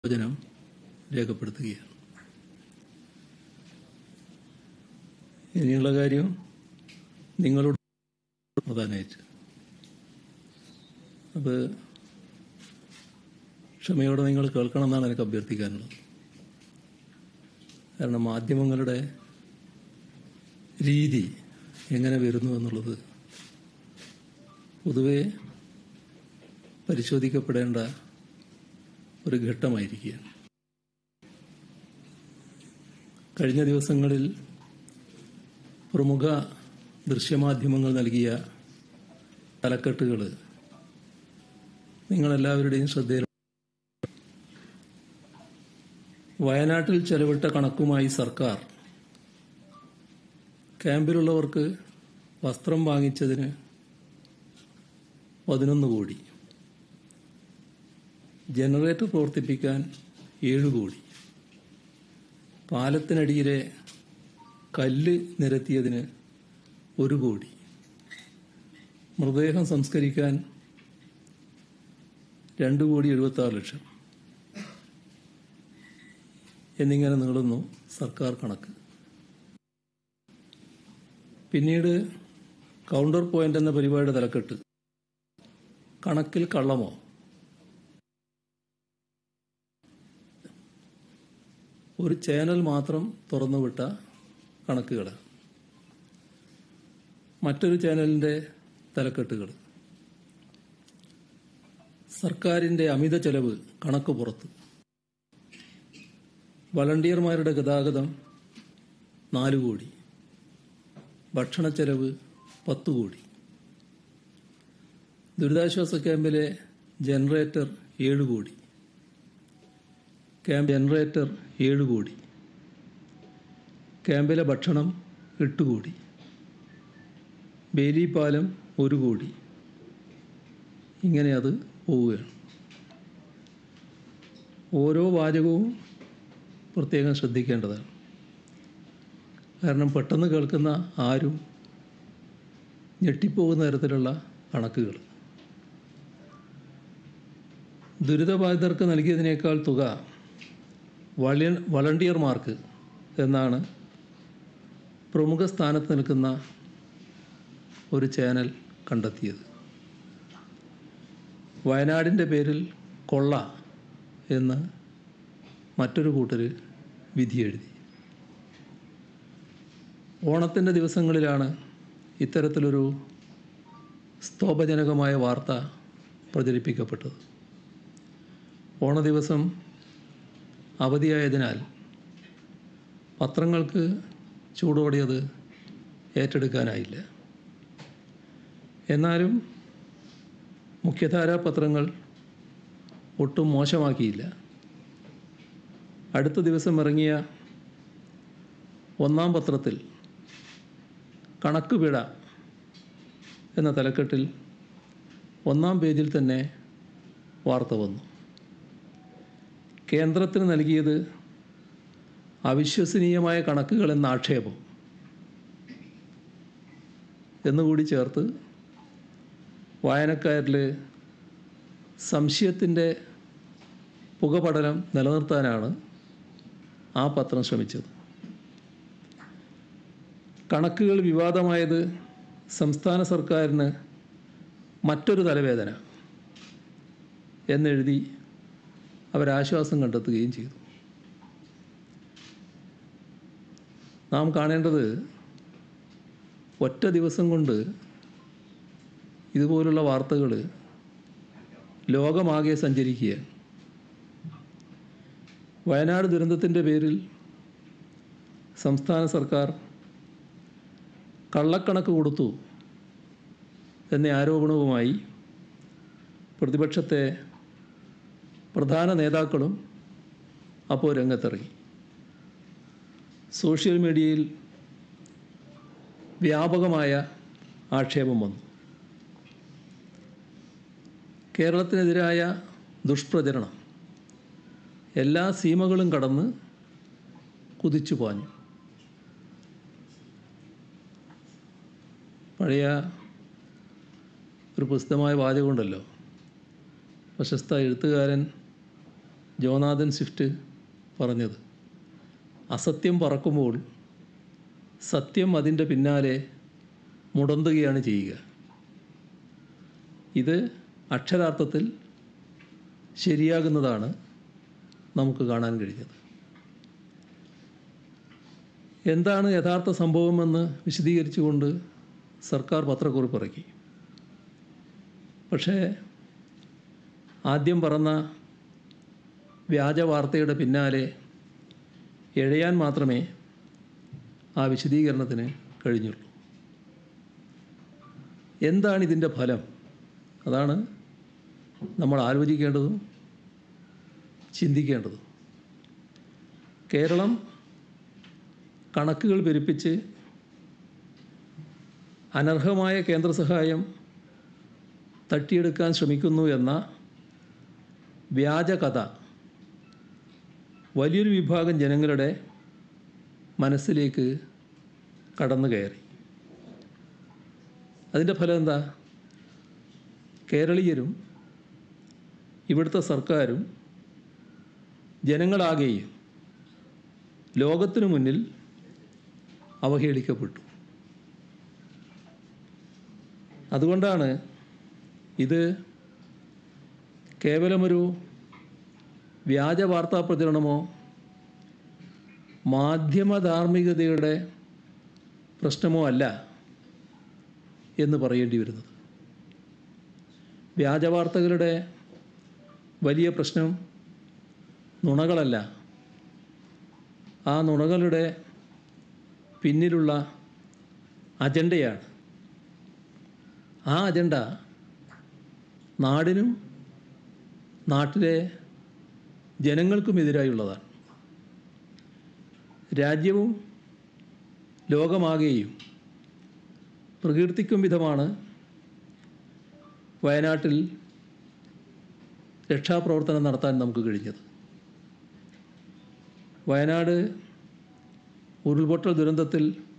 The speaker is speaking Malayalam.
വചനം രേഖപ്പെടുത്തുകയാണ് ഇനിയുള്ള കാര്യം നിങ്ങളോട് പ്രധാനമായിട്ട് അത് ക്ഷമയോടെ നിങ്ങൾ കേൾക്കണം എന്നാണ് എനിക്ക് അഭ്യർത്ഥിക്കാനുള്ളത് കാരണം മാധ്യമങ്ങളുടെ രീതി എങ്ങനെ വരുന്നു എന്നുള്ളത് പൊതുവെ പരിശോധിക്കപ്പെടേണ്ട ഒരു ഘട്ടമായിരിക്കുകയാണ് കഴിഞ്ഞ ദിവസങ്ങളിൽ പ്രമുഖ ദൃശ്യമാധ്യമങ്ങൾ നൽകിയ തലക്കെട്ടുകൾ നിങ്ങളെല്ലാവരുടെയും ശ്രദ്ധയിൽ വയനാട്ടിൽ ചെലവിട്ട കണക്കുമായി സർക്കാർ ക്യാമ്പിലുള്ളവർക്ക് വസ്ത്രം വാങ്ങിച്ചതിന് പതിനൊന്ന് കോടി ജനറേറ്റർ പ്രവർത്തിപ്പിക്കാൻ ഏഴ് കോടി പാലത്തിനടിയിലെ കല്ല് നിരത്തിയതിന് ഒരു കോടി മൃതദേഹം സംസ്കരിക്കാൻ രണ്ട് കോടി എഴുപത്തി ആറ് ലക്ഷം എന്നിങ്ങനെ നീളുന്നു സർക്കാർ കണക്ക് പിന്നീട് കൗണ്ടർ പോയിന്റ് എന്ന പരിപാടിയുടെ തലക്കെട്ട് കണക്കിൽ കള്ളമോ ഒരു ചാനൽ മാത്രം തുറന്നുവിട്ട കണക്കുകൾ മറ്റൊരു ചാനലിന്റെ തലക്കെട്ടുകൾ സർക്കാരിന്റെ അമിത ചെലവ് കണക്ക് പുറത്ത് വളണ്ടിയർമാരുടെ ഗതാഗതം നാല് കോടി ഭക്ഷണ ചെലവ് പത്ത് കോടി ദുരിതാശ്വാസ ക്യാമ്പിലെ ജനറേറ്റർ ഏഴ് കോടി ക്യാമ്പ് ജനറേറ്റർ ഏഴ് കോടി ക്യാമ്പിലെ ഭക്ഷണം എട്ട് കോടി ബേലിപ്പാലം ഒരു കോടി ഇങ്ങനെ അത് പോവുകയാണ് ഓരോ വാചകവും പ്രത്യേകം ശ്രദ്ധിക്കേണ്ടതാണ് കാരണം പെട്ടെന്ന് കേൾക്കുന്ന ആരും ഞെട്ടിപ്പോകുന്ന തരത്തിലുള്ള കണക്കുകൾ ദുരിതബാധിതർക്ക് നൽകിയതിനേക്കാൾ തുക വള വളണ്ടിയർമാർക്ക് എന്നാണ് പ്രമുഖ സ്ഥാനത്ത് നിൽക്കുന്ന ഒരു ചാനൽ കണ്ടെത്തിയത് വയനാടിൻ്റെ പേരിൽ കൊള്ള എന്ന് മറ്റൊരു കൂട്ടർ വിധി എഴുതി ഓണത്തിൻ്റെ ദിവസങ്ങളിലാണ് ഇത്തരത്തിലൊരു സ്തോഭജനകമായ വാർത്ത പ്രചരിപ്പിക്കപ്പെട്ടത് ഓണ ദിവസം അവധിയായതിനാൽ പത്രങ്ങൾക്ക് ചൂടോടിയത് ഏറ്റെടുക്കാനായില്ല എന്നാലും മുഖ്യധാരാ പത്രങ്ങൾ ഒട്ടും മോശമാക്കിയില്ല അടുത്ത ദിവസം ഇറങ്ങിയ ഒന്നാം പത്രത്തിൽ കണക്ക് പിഴ എന്ന തലക്കെട്ടിൽ ഒന്നാം പേജിൽ തന്നെ വാർത്ത വന്നു കേന്ദ്രത്തിന് നൽകിയത് അവിശ്വസനീയമായ കണക്കുകൾ എന്ന ആക്ഷേപം എന്നുകൂടി ചേർത്ത് വായനക്കാരിൽ സംശയത്തിൻ്റെ പുകപടലം നിലനിർത്താനാണ് ആ പത്രം ശ്രമിച്ചത് കണക്കുകൾ വിവാദമായത് സംസ്ഥാന സർക്കാരിന് മറ്റൊരു തലവേദന എന്നെഴുതി അവരാശ്വാസം കണ്ടെത്തുകയും ചെയ്തു നാം കാണേണ്ടത് ഒറ്റ ദിവസം കൊണ്ട് ഇതുപോലുള്ള വാർത്തകൾ ലോകമാകെ സഞ്ചരിക്കുകയാണ് വയനാട് ദുരന്തത്തിൻ്റെ പേരിൽ സംസ്ഥാന സർക്കാർ കള്ളക്കണക്ക് കൊടുത്തു എന്ന ആരോപണവുമായി പ്രതിപക്ഷത്തെ പ്രധാന നേതാക്കളും അപ്പോൾ രംഗത്തിറങ്ങി സോഷ്യൽ മീഡിയയിൽ വ്യാപകമായ ആക്ഷേപം വന്നു കേരളത്തിനെതിരായ ദുഷ്പ്രചരണം എല്ലാ സീമകളും കടന്ന് കുതിച്ചു പാഞ്ഞു പഴയ ഒരു പുസ്തകമായ വാചകമുണ്ടല്ലോ പ്രശസ്ത എഴുത്തുകാരൻ ജോനാഥൻ സ്വിഫ്റ്റ് പറഞ്ഞത് അസത്യം പറക്കുമ്പോൾ സത്യം അതിൻ്റെ പിന്നാലെ മുടന്തുകയാണ് ചെയ്യുക ഇത് അക്ഷരാർത്ഥത്തിൽ ശരിയാകുന്നതാണ് നമുക്ക് കാണാൻ കഴിഞ്ഞത് എന്താണ് യഥാർത്ഥ സംഭവമെന്ന് വിശദീകരിച്ചുകൊണ്ട് സർക്കാർ പത്രക്കുറിപ്പ് ഇറക്കി പക്ഷേ ആദ്യം പറഞ്ഞ വ്യാജ വാർത്തയുടെ പിന്നാലെ എഴയാൻ മാത്രമേ ആ വിശദീകരണത്തിന് കഴിഞ്ഞുള്ളൂ എന്താണ് ഇതിൻ്റെ ഫലം അതാണ് നമ്മൾ ആലോചിക്കേണ്ടതും ചിന്തിക്കേണ്ടതും കേരളം കണക്കുകൾ പെരുപ്പിച്ച് അനർഹമായ കേന്ദ്ര സഹായം തട്ടിയെടുക്കാൻ ശ്രമിക്കുന്നു എന്ന വ്യാജ കഥ വലിയൊരു വിഭാഗം ജനങ്ങളുടെ മനസ്സിലേക്ക് കടന്നു കയറി അതിൻ്റെ ഫലം എന്താ കേരളീയരും ഇവിടുത്തെ സർക്കാരും ജനങ്ങളാകെയും ലോകത്തിനു മുന്നിൽ അവഹേളിക്കപ്പെട്ടു അതുകൊണ്ടാണ് ഇത് കേവലമൊരു വ്യാജ വാർത്താ പ്രചരണമോ മാധ്യമ ധാർമ്മികതയുടെ പ്രശ്നമോ അല്ല എന്ന് പറയേണ്ടി വരുന്നത് വ്യാജ വാർത്തകളുടെ വലിയ പ്രശ്നം നുണകളല്ല ആ നുണകളുടെ പിന്നിലുള്ള അജണ്ടയാണ് ആ അജണ്ട നാടിനും നാട്ടിലെ ജനങ്ങൾക്കുമെതിരായുള്ളതാണ് രാജ്യവും ലോകമാകെയും പ്രകീർത്തിക്കും വിധമാണ് വയനാട്ടിൽ രക്ഷാപ്രവർത്തനം നടത്താൻ നമുക്ക് കഴിഞ്ഞത് വയനാട് ഉരുൾപൊട്ടൽ ദുരന്തത്തിൽ